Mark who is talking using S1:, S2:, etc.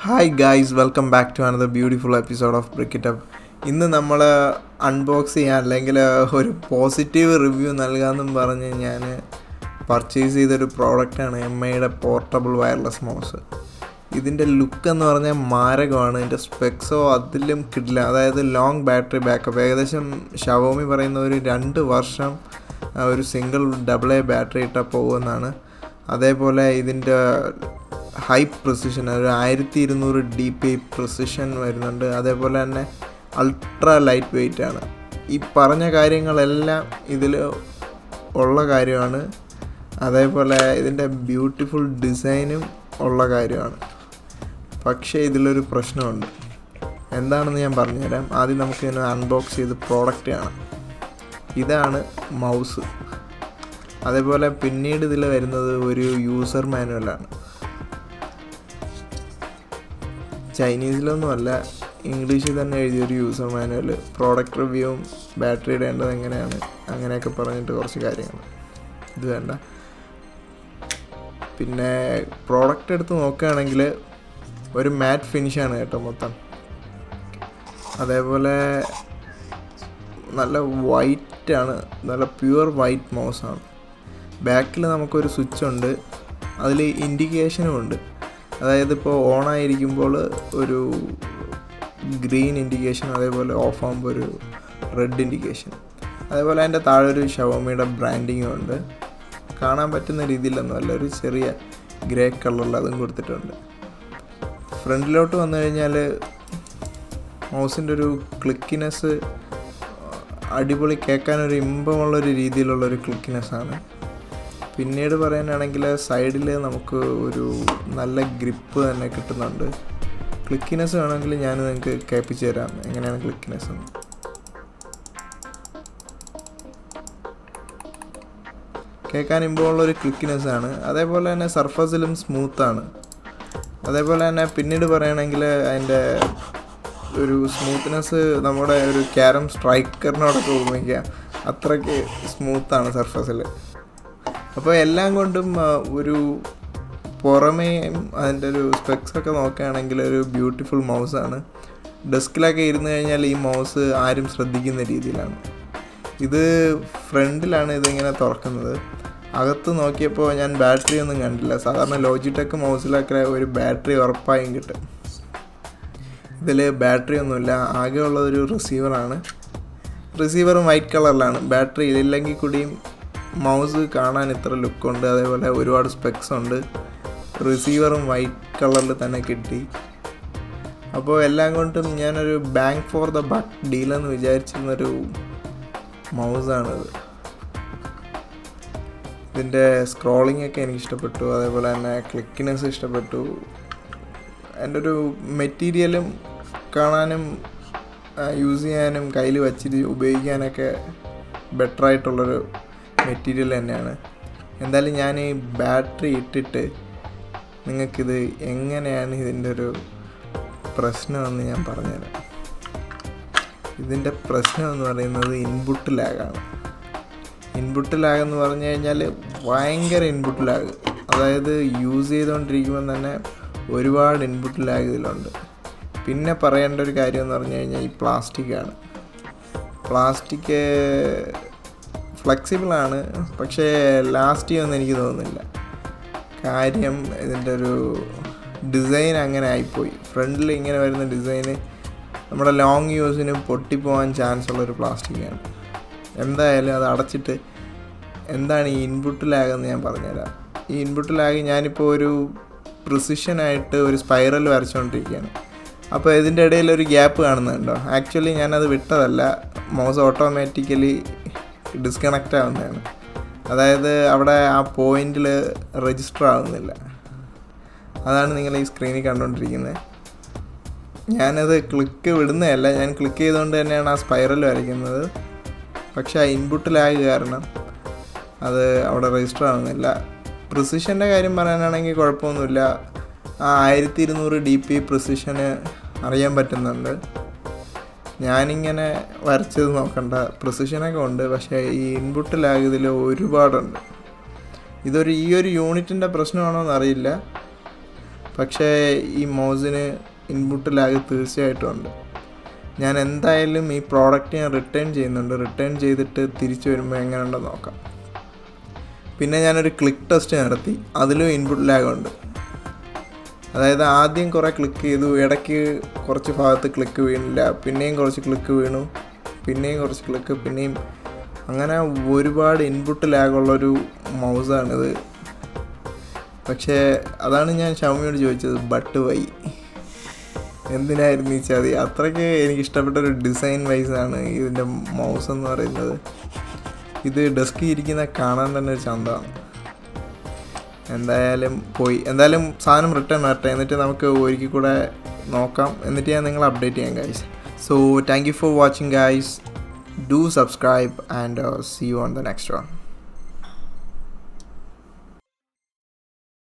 S1: hi guys welcome back to another beautiful episode of bracket up ഇന്ന് നമ്മൾ unbox ചെയ്യാൻ അല്ലെങ്കിൽ ഒരു പോസിറ്റീവ് റിവ്യൂ നൽകാമെന്നും പറഞ്ഞ് ഞാൻ പർച്ചേസ് ചെയ്തൊരു പ്രോഡക്റ്റാണ് എം ഐയുടെ പോർട്ടബിൾ വയർലെസ് മൗസ് ഇതിൻ്റെ ലുക്ക് എന്ന് പറഞ്ഞാൽ മാരകമാണ് ഇതിൻ്റെ സ്പെക്സോ അതിലും കിട്ടില്ല അതായത് ലോങ് ബാറ്ററി ബാക്കപ്പ് ഏകദേശം ഷവോമി പറയുന്ന ഒരു രണ്ട് വർഷം ആ, ഒരു സിംഗിൾ ഡബിൾ എ ബാറ്ററി ഇട്ടാൽ പോകുമെന്നാണ് അതേപോലെ ഇതിൻ്റെ ഹൈ പ്രിസിഷൻ ഒരു ആയിരത്തി ഇരുന്നൂറ് ഡി പി പ്രിസിഷൻ വരുന്നുണ്ട് അതേപോലെ തന്നെ അൾട്രാ ലൈറ്റ് വെയിറ്റ് ആണ് ഈ പറഞ്ഞ കാര്യങ്ങളെല്ലാം ഇതിൽ ഉള്ള കാര്യമാണ് അതേപോലെ ഇതിൻ്റെ ബ്യൂട്ടിഫുൾ ഡിസൈനും ഉള്ള കാര്യമാണ് പക്ഷേ ഇതിലൊരു പ്രശ്നമുണ്ട് എന്താണെന്ന് ഞാൻ പറഞ്ഞുതരാം ആദ്യം നമുക്ക് ഇതിനെ അൺബോക്സ് ചെയ്ത് പ്രോഡക്റ്റ് കാണാം ഇതാണ് മൗസ് അതേപോലെ പിന്നീട് ഇതിൽ വരുന്നത് ഒരു യൂസർ മാനുവലാണ് ചൈനീസിലൊന്നുമല്ല ഇംഗ്ലീഷിൽ തന്നെ എഴുതിയൊരു യൂസർ മാനുവൽ പ്രോഡക്റ്റ് റിവ്യൂവും ബാറ്ററി ഇടേണ്ടത് എങ്ങനെയാണ് അങ്ങനെയൊക്കെ പറഞ്ഞിട്ട് കുറച്ച് കാര്യങ്ങൾ ഇത് വേണ്ട പിന്നെ പ്രോഡക്റ്റ് എടുത്ത് നോക്കുകയാണെങ്കിൽ ഒരു മാറ്റ് ഫിനിഷാണ് കേട്ടോ മൊത്തം അതേപോലെ നല്ല വൈറ്റ് ആണ് നല്ല പ്യുവർ വൈറ്റ് മൗസാണ് ബാക്കിൽ നമുക്കൊരു സ്വിച്ച് ഉണ്ട് അതിൽ ഇൻഡിക്കേഷനും ഉണ്ട് അതായത് ഇപ്പോൾ ഓണായിരിക്കുമ്പോൾ ഒരു ഗ്രീൻ ഇൻഡിക്കേഷൻ അതേപോലെ ഓഫ് ആകുമ്പോൾ ഒരു റെഡ് ഇൻഡിക്കേഷൻ അതേപോലെ അതിൻ്റെ താഴെ ഒരു ഷവോമിയുടെ ബ്രാൻഡിങ്ങും ഉണ്ട് കാണാൻ പറ്റുന്ന രീതിയിലൊന്നുമല്ല ഒരു ചെറിയ ഗ്രേ കളറിൽ അതും കൊടുത്തിട്ടുണ്ട് ഫ്രണ്ടിലോട്ട് വന്നു കഴിഞ്ഞാൽ മൗസിൻ്റെ ഒരു ക്ലിക്കിനെസ് അടിപൊളി കേൾക്കാനൊരു ഇമ്പമുള്ളൊരു രീതിയിലുള്ളൊരു ക്ലിക്കിനെസ് ആണ് പിന്നീട് പറയാനാണെങ്കിൽ സൈഡിൽ നമുക്ക് ഒരു നല്ല ഗ്രിപ്പ് തന്നെ കിട്ടുന്നുണ്ട് ക്ലിക്കിനെസ് വേണമെങ്കിൽ ഞാൻ നിങ്ങൾക്ക് കേൾപ്പിച്ച് തരാം എങ്ങനെയാണ് ക്ലിക്കിനെസ് എന്ന് കേൾക്കാൻ ഇമ്പമുള്ളൊരു ക്ലിക്കിനെസ് ആണ് അതേപോലെ തന്നെ സർഫസിലും സ്മൂത്താണ് അതേപോലെ തന്നെ പിന്നീട് പറയുകയാണെങ്കിൽ അതിൻ്റെ ഒരു സ്മൂത്ത്നെസ് നമ്മുടെ ഒരു ക്യാരം സ്ട്രൈക്കറിനോടൊക്കെ ഉപയോഗിക്കുക അത്രയ്ക്ക് സ്മൂത്താണ് സർഫസിൽ അപ്പോൾ എല്ലാം കൊണ്ടും ആ, ഒരു പുറമേ അതിൻ്റെ ഒരു സ്പെക്സ് ഒക്കെ നോക്കുകയാണെങ്കിൽ ഒരു ബ്യൂട്ടിഫുൾ മൗസാണ് ഡെസ്കിലൊക്കെ ഇരുന്ന് കഴിഞ്ഞാൽ ഈ മൗസ് ആരും ശ്രദ്ധിക്കുന്ന രീതിയിലാണ് ഇത് ഫ്രണ്ടിലാണ് ഇതിങ്ങനെ തുറക്കുന്നത് അകത്ത് നോക്കിയപ്പോൾ ഞാൻ ബാറ്ററി ഒന്നും കണ്ടില്ല സാധാരണ ലോജിടെക് മൗസിലൊക്കെ ഒരു ബാറ്ററി ഉറപ്പായും കിട്ടും ഇതിൽ ബാറ്ററി ഒന്നുമില്ല ആകെ ഉള്ളതൊരു റിസീവറാണ് റിസീവറും വൈറ്റ് കളറിലാണ് ബാറ്ററി ഇല്ലെങ്കിൽ കൂടിയും മൗസ് കാണാൻ ഇത്ര ലുക്കുണ്ട് അതേപോലെ ഒരുപാട് സ്പെക്സ് ഉണ്ട് റിസീവറും വൈറ്റ് കളറിൽ തന്നെ കിട്ടി അപ്പോൾ എല്ലാം കൊണ്ടും ഞാനൊരു ബാങ്ക് ഫോർ ദ ബക്ക് ഡീലെന്ന് വിചാരിച്ചിരുന്നൊരു മൗസാണിത് ഇതിൻ്റെ സ്ക്രോളിംഗ് ഒക്കെ എനിക്ക് ഇഷ്ടപ്പെട്ടു അതേപോലെ തന്നെ ക്ലിക്കിനെസ് ഇഷ്ടപ്പെട്ടു എൻ്റെ ഒരു മെറ്റീരിയലും കാണാനും യൂസ് ചെയ്യാനും കയ്യിൽ വച്ചിട്ട് ഉപയോഗിക്കാനൊക്കെ ബെറ്റർ ആയിട്ടുള്ളൊരു മെറ്റീരിയൽ തന്നെയാണ് എന്തായാലും ഞാൻ ഈ ബാറ്ററി ഇട്ടിട്ട് നിങ്ങൾക്കിത് എങ്ങനെയാണ് ഇതിൻ്റെ ഒരു പ്രശ്നമെന്ന് ഞാൻ പറഞ്ഞുതരാം ഇതിൻ്റെ പ്രശ്നം എന്ന് പറയുന്നത് ഇൻപുട്ട് ലാഗാണ് ഇൻപുട്ട് ലാഗ് എന്ന് പറഞ്ഞു കഴിഞ്ഞാൽ ഭയങ്കര ഇൻപുട്ട് ലാഗ് അതായത് യൂസ് ചെയ്തുകൊണ്ടിരിക്കുമ്പോൾ തന്നെ ഒരുപാട് ഇൻപുട്ട് ലാഗ് ഇതിലുണ്ട് പിന്നെ പറയേണ്ട ഒരു കാര്യം എന്ന് പറഞ്ഞു കഴിഞ്ഞാൽ ഈ പ്ലാസ്റ്റിക്കാണ് പ്ലാസ്റ്റിക് ഫ്ലെക്സിബിളാണ് പക്ഷേ ലാസ്റ്റ് ചെയ്യുമെന്ന് എനിക്ക് തോന്നുന്നില്ല കാര്യം ഇതിൻ്റെ ഒരു ഡിസൈൻ അങ്ങനെ ആയിപ്പോയി ഫ്രണ്ടിൽ ഇങ്ങനെ വരുന്ന ഡിസൈന് നമ്മുടെ ലോങ് യൂസിന് പൊട്ടിപ്പോകാൻ ചാൻസ് ഉള്ളൊരു പ്ലാസ്റ്റിക്കാണ് എന്തായാലും അത് അടച്ചിട്ട് എന്താണ് ഈ ഇൻപുട്ട് ലാഗ് എന്ന് ഞാൻ പറഞ്ഞുതരാം ഈ ഇൻപുട്ട് ലാഗ് ഞാനിപ്പോൾ ഒരു പ്രിസിഷനായിട്ട് ഒരു സ്പൈറൽ വരച്ചുകൊണ്ടിരിക്കുകയാണ് അപ്പോൾ ഇതിൻ്റെ ഇടയിൽ ഒരു ഗ്യാപ്പ് കാണുന്നുണ്ടോ ആക്ച്വലി ഞാനത് വിട്ടതല്ല മൗസ് ഓട്ടോമാറ്റിക്കലി ഡിസ്കണക്റ്റ് ആവുന്നതാണ് അതായത് അവിടെ ആ പോയിന്റിൽ രജിസ്റ്റർ ആവുന്നില്ല അതാണ് നിങ്ങൾ ഈ സ്ക്രീനിൽ കണ്ടുകൊണ്ടിരിക്കുന്നത് ഞാനത് ക്ലിക്ക് വിടുന്നതല്ല ഞാൻ ക്ലിക്ക് ചെയ്തുകൊണ്ട് തന്നെയാണ് ആ സ്പൈറൽ വരയ്ക്കുന്നത് പക്ഷേ ആ ഇൻപുട്ട് ലാഗ് കാരണം അത് അവിടെ രജിസ്റ്റർ ആവുന്നില്ല പ്രിസിഷൻ്റെ കാര്യം പറയാനാണെങ്കിൽ കുഴപ്പമൊന്നുമില്ല ആ ആയിരത്തി ഇരുന്നൂറ് ഡി പി പ്രിസിഷന് അറിയാൻ പറ്റുന്നുണ്ട് ഞാനിങ്ങനെ വരച്ചത് നോക്കണ്ട പ്രിസിഷനൊക്കെ ഉണ്ട് പക്ഷേ ഈ ഇൻപുട്ട് ലാഗ് ഇതിൽ ഒരുപാടുണ്ട് ഇതൊരു ഈ ഒരു യൂണിറ്റിൻ്റെ പ്രശ്നമാണോ എന്നറിയില്ല പക്ഷേ ഈ മൗസിന് ഇൻപുട്ട് ലാഗ് തീർച്ചയായിട്ടും ഉണ്ട് ഞാൻ എന്തായാലും ഈ പ്രോഡക്റ്റ് ഞാൻ റിട്ടേൺ ചെയ്യുന്നുണ്ട് റിട്ടേൺ ചെയ്തിട്ട് തിരിച്ചു വരുമ്പോൾ എങ്ങനെയുണ്ടെന്ന് നോക്കാം പിന്നെ ഞാനൊരു ക്ലിക്ക് ടെസ്റ്റ് നടത്തി അതിലും ഇൻപുട്ട് ലാഗ് ഉണ്ട് അതായത് ആദ്യം കുറേ ക്ലിക്ക് ചെയ്തു ഇടയ്ക്ക് കുറച്ച് ഭാഗത്ത് ക്ലിക്ക് വീണില്ല പിന്നെയും കുറച്ച് ക്ലിക്ക് വീണു പിന്നെയും കുറച്ച് ക്ലിക്ക് പിന്നെയും അങ്ങനെ ഒരുപാട് ഇൻപുട്ട് ലാഗുള്ളൊരു മൗസാണിത് പക്ഷേ അതാണ് ഞാൻ ഷൗമിയോട് ചോദിച്ചത് ബട്ട് വൈ എന്തിനായിരുന്നു ഈ ചതി അത്രയ്ക്ക് എനിക്ക് ഇഷ്ടപ്പെട്ട ഒരു ഡിസൈൻ വൈസാണ് ഇതിൻ്റെ മൗസ് എന്ന് പറയുന്നത് ഇത് ഡെസ്കിൽ ഇരിക്കുന്ന കാണാൻ തന്നെ ഒരു ചന്തമാണ് എന്തായാലും പോയി എന്തായാലും സാധനം റിട്ടേൺ വരട്ടെ എന്നിട്ട് നമുക്ക് ഒരിക്കൽ കൂടെ നോക്കാം എന്നിട്ട് ഞാൻ നിങ്ങളെ അപ്ഡേറ്റ് ചെയ്യാം guys so thank you for watching guys do subscribe and see you on the next one